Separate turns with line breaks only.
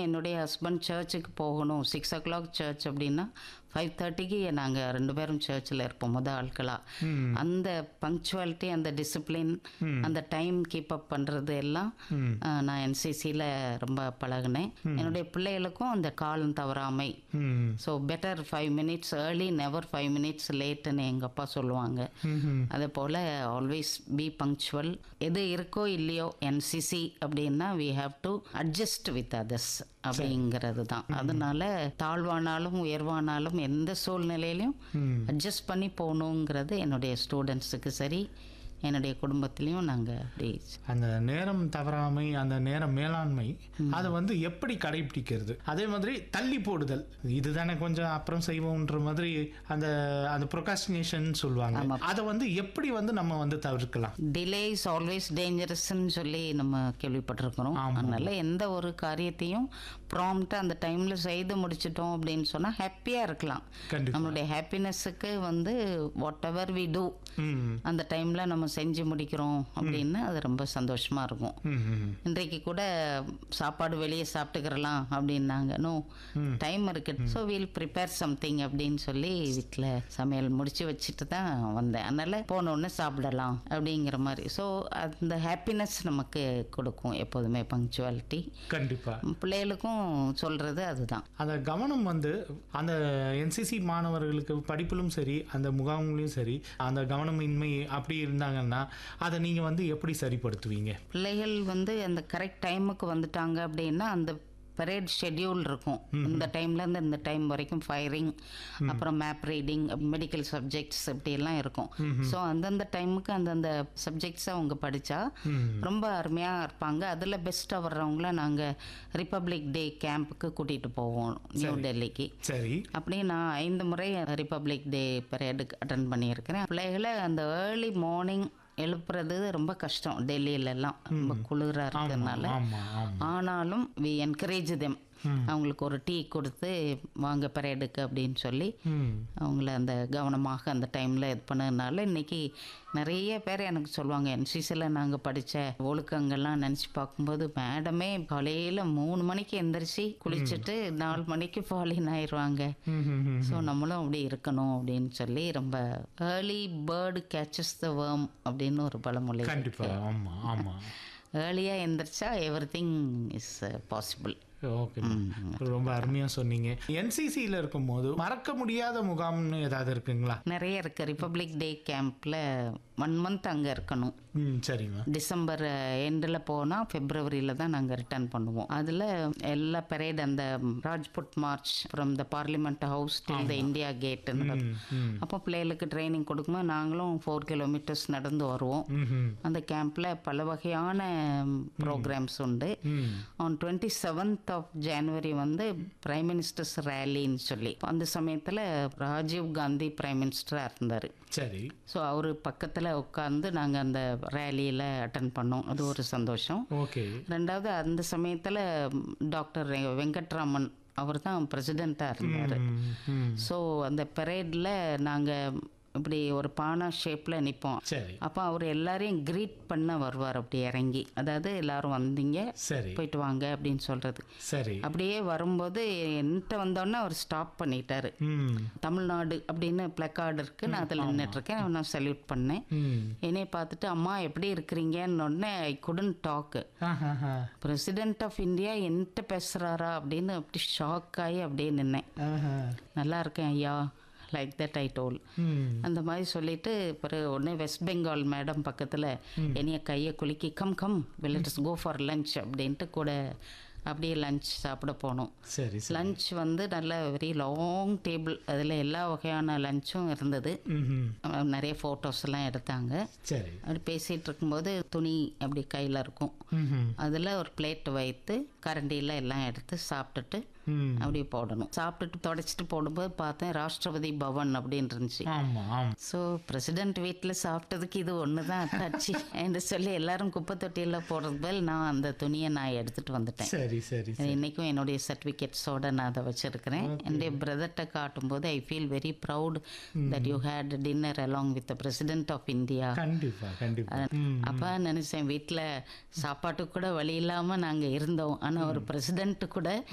என்னுடைய ஹஸ்பண்ட் சர்ச்சுக்கு போகணும் சிக்ஸ் ஓ கிளாக் சர்ச் அப்படின்னா ஃபைவ் தேர்ட்டிக்கு நாங்கள் ரெண்டு பேரும் சர்ச்சில் இருப்போம் முத ஆட்களாக அந்த பங்க்சுவாலிட்டி அந்த டிசிப்ளின் அந்த டைம் கீப் அப் பண்ணுறது எல்லாம் அஹ், நான் என்சிசியில் ரொம்ப பழகினேன் என்னுடைய பிள்ளைகளுக்கும் அந்த காலம் தவறாமை
ம்
so better five minutes early never five minutes லேட்டுன்னு எங்கள் அப்பா சொல்லுவாங்க அதே போல் ஆல்வேஸ் பி பங்க்சுவல் எது இருக்கோ இல்லையோ என்சிசி அப்படின்னா we have to adjust with others அப்படிங்கிறது தான் அதனால தாழ்வானாலும் உயர்வானாலும் எந்த சூழ்நிலையிலையும் அட்ஜஸ்ட் பண்ணி போகணுங்கிறது என்னுடைய ஸ்டூடெண்ட்ஸுக்கு சரி என்னுடைய குடும்பத்திலையும் நாங்கள் அப்படி
அந்த நேரம் தவறாமை அந்த நேரம் மேலாண்மை அதை வந்து எப்படி கடைபிடிக்கிறது அதே மாதிரி தள்ளி போடுதல் இதுதானே கொஞ்சம் அப்புறம் செய்வோம்ன்ற மாதிரி அந்த அந்த ப்ரொகாஸ்டினேஷன் சொல்லுவாங்க அதை வந்து எப்படி வந்து நம்ம வந்து தவிர்க்கலாம்
டிலே இஸ் ஆல்வேஸ் டேஞ்சரஸ்ன்னு சொல்லி நம்ம கேள்விப்பட்டிருக்கிறோம் அதனால எந்த ஒரு காரியத்தையும் ப்ராம்ப்டாக அந்த டைமில் செய்து முடிச்சிட்டோம் அப்படின்னு சொன்னால் ஹாப்பியாக இருக்கலாம்
கண்டிப்பா
நம்மளுடைய ஹாப்பினஸுக்கு வந்து வாட் எவர் வி டூ
ம்
அந்த டைமில் நம்ம செஞ்சு முடிக்கிறோம் அப்படின்னு அது ரொம்ப சந்தோஷமாக இருக்கும்
ம், ம்
இன்றைக்கு கூட சாப்பாடு வெளியே சாப்பிட்டுக்கிறலாம் அப்படின்னாங்க நோ டைம் இருக்கு ஸோ வீல் ப்ரிப்பேர் சம்திங் அப்படின்னு சொல்லி வீட்டில் சமையல் முடிச்சு வச்சுட்டு தான் வந்தேன் அதனால போனோடனே சாப்பிடலாம் அப்படிங்கிற மாதிரி ஸோ அந்த ஹாப்பினஸ் நமக்கு கொடுக்கும் எப்போதுமே பங்க்சுவாலிட்டி
கண்டிப்பா
பிள்ளைகளுக்கும் சொல்கிறது அதுதான்
அந்த கவனம் வந்து அந்த என்சிசி மாணவர்களுக்கு படிப்பிலும் சரி அந்த முகாம்லையும் சரி அந்த கவனமின்மை அப்படி இருந்தாங்கன்னா அதை நீங்க வந்து எப்படி சரிப்படுத்துவீங்க
பிள்ளைகள் வந்து அந்த கரெக்ட் டைமுக்கு வந்துட்டாங்க அப்படின்னா அந்த பரேட் ஷெட்யூல் இருக்கும் இந்த டைம்லேருந்து இந்த டைம் வரைக்கும் ஃபயரிங் அப்புறம் மேப் ரீடிங் மெடிக்கல் சப்ஜெக்ட்ஸ் இப்படியெல்லாம் இருக்கும் ஸோ அந்தந்த டைமுக்கு அந்தந்த சப்ஜெக்ட்ஸை அவங்க படித்தா ரொம்ப அருமையாக இருப்பாங்க அதில் பெஸ்ட்டாக வர்றவங்கள நாங்கள் ரிப்பப்ளிக் டே கேம்புக்கு கூட்டிகிட்டு போவோம் நியூ டெல்லிக்கு
சரி
அப்படி நான் ஐந்து முறை ரிப்பப்ளிக் டே பரேடுக்கு அட்டன் பண்ணியிருக்கிறேன் பிள்ளைகளை அந்த ஏர்லி மார்னிங் எழுப்புறது ரொம்ப கஷ்டம் டெல்லியிலலாம் ரொம்ப குளிராக இருக்கிறதுனால
ஆமா ஆமா
ஆனாலும் வி என்கரேஜ் தெம் அவங்களுக்கு ஒரு டீ கொடுத்து வாங்க பரேடுக்கு அப்படின்னு சொல்லி
ம்
அவங்கள அந்த கவனமாக அந்த டைமில் இது பண்ணதுனால இன்னைக்கு நிறைய பேர் எனக்கு சொல்லுவாங்க என்சிசியில் நாங்கள் படித்த ஒழுக்கங்கள்லாம் நினச்சி பார்க்கும்போது மேடமே காலையில் மூணு மணிக்கு எந்திரிச்சு குளிச்சுட்டு நாலு மணிக்கு ஃபாலின் ஆயிடுவாங்க
ம், ம், ம்.
ஸோ நம்மளும் அப்படி இருக்கணும் அப்படின்னு சொல்லி ரொம்ப early bird catches the worm அப்படின்னு ஒரு பழமொழி
கண்டிப்பா ஆமா ஆமா
ஏர்லியாக எந்திரிச்சா everything is possible
okay ரொம்ப அருமையா சொன்னீங்க என்சிசியில் இருக்கும்போது மறக்க முடியாத முகாம்னு ஏதாவது இருக்குங்களா
நிறைய இருக்குது ரிப்பப்ளிக் டே கேம்பில் ஒன் மந்த் அங்கே இருக்கணும்
ம் சரிங்க
டிசம்பர் எண்டில் போனால் ஃபெப்ரவரியில் தான் நாங்கள் ரிட்டர்ன் பண்ணுவோம் அதில் எல்லா பரேட் அந்த Rajpath march from the parliament house till the India கேட்டுன்னு
ம்
அப்போ பிள்ளைகளுக்கு ட்ரைனிங் கொடுக்கும்போது நாங்களும் ஃபோர் கிலோமீட்டர்ஸ் நடந்து வருவோம்
ம்
அந்த கேம்பில் பல வகையான ப்ரோக்ராம்ஸ் உண்டு
ம்
on twenty seventh of January வந்து பிரைம் மினிஸ்டர்ஸ் ரேலின்னு சொல்லி அந்த சமயத்தில் ராஜீவ் காந்தி பிரைம் மினிஸ்டராக இருந்தார்
சரி
ஸோ அவர் பக்கத்தில் உட்காந்து நாங்கள் அந்த ரேலியில் அட்டன் பண்ணோம் அது ஒரு சந்தோஷம்
ஓகே
ரெண்டாவது அந்த சமயத்தில் டாக்டர் வெங்கட்ராமன் அவர் தான் பிரசிடெண்ட்டாக இருந்தார்
ம் ம்
ஸோ அந்த பரேடில் நாங்கள் இப்படி ஒரு பானா ஷேப்பில் நிற்போம்
சரி
அப்போ அவர் எல்லாரையும் க்ரீட் பண்ண வருவார் அப்படி இறங்கி அதாவது எல்லாரும் வந்தீங்க
சரி
போயிட்டு வாங்க அப்படின்னு சொல்கிறது
சரி
அப்படியே வரும்போது என்கிட்ட வந்தோடனே அவர் ஸ்டாப் பண்ணிட்டாரு
ம்
தமிழ்நாடு அப்படின்னு பிளக்கார்டு இருக்கு நான் அதில் நின்றுட்டுருக்கேன் நான் சல்யூட் பண்ணேன்
ம்
என்னைய பார்த்துட்டு அம்மா எப்படி இருக்கிறீங்கன்னு உடனே ஐ குடன் டாக்கு
ஆஹாஹா.
பிரசிடென்ட் ஆஃப் இந்தியா என்கிட்ட பேசுகிறாரா அப்படின்னு அப்படி ஷாக் ஆகி அப்படியே நின்னேன்
ஆஹா.
நல்லா இருக்கேன் ஐயா லைக் தட் ஐ டோல்
ம்
அந்த மாதிரி சொல்லிட்டு பிறகு உடனே வெஸ்ட் பெங்கால் மேடம் பக்கத்தில் என்னைய கையை குலுக்கி come come we'll let's go for lunch அப்படின்ட்டு கூட அப்படியே லஞ்ச் சாப்பிட போனோம்
சரி சரி
லஞ்ச் வந்து நல்ல வெரி லாங் டேபிள் அதில் எல்லா வகையான லஞ்சும் இருந்தது
ம்ஹும்.
அஹ் நிறைய ஃபோட்டோஸ் எல்லாம் எடுத்தாங்க
சரி
அப்படி பேசிகிட்டு இருக்கும்போது துணி அப்படி கையில் இருக்கும்
ம்ஹும்.
அதில் ஒரு பிளேட் வைத்து கரண்டியில் எல்லாம் எடுத்து சாப்பிட்டுட்டு
ம்
அப்படி போடணும் சாப்பிட்டுட்டு தொடச்சிட்டு போடும்போது பார்த்தேன் ராஷ்டிரபதி பவன் அப்படின்னு இருந்துச்சு
ஆமா ஆமா
ஸோ பிரசிடென்ட் வீட்டில் சாப்பிட்டதுக்கு இது ஒன்று தான் அத்தாச்சு என்று சொல்லி எல்லாரும் குப்பை தொட்டியில் போடுறது பதில் நான் அந்த துணியை நான் எடுத்துகிட்டு வந்துட்டேன்
சரி சரி
அது இன்னைக்கும் என்னுடைய சர்டிஃபிகேட்ஸோட நான் அதை வச்சிருக்கிறேன் என்னுடைய பிரதர்கிட்ட காட்டும்போது I feel very proud that you had dinner along with the president of India
கண்டிப்பா கண்டிப்பா ம்
அப்போ நினச்சேன் வீட்டில் சாப்பாட்டுக்கு கூட வழி இல்லாமல் நாங்கள் இருந்தோம் ஆனால் ஒரு பிரசிடென்ட் கூட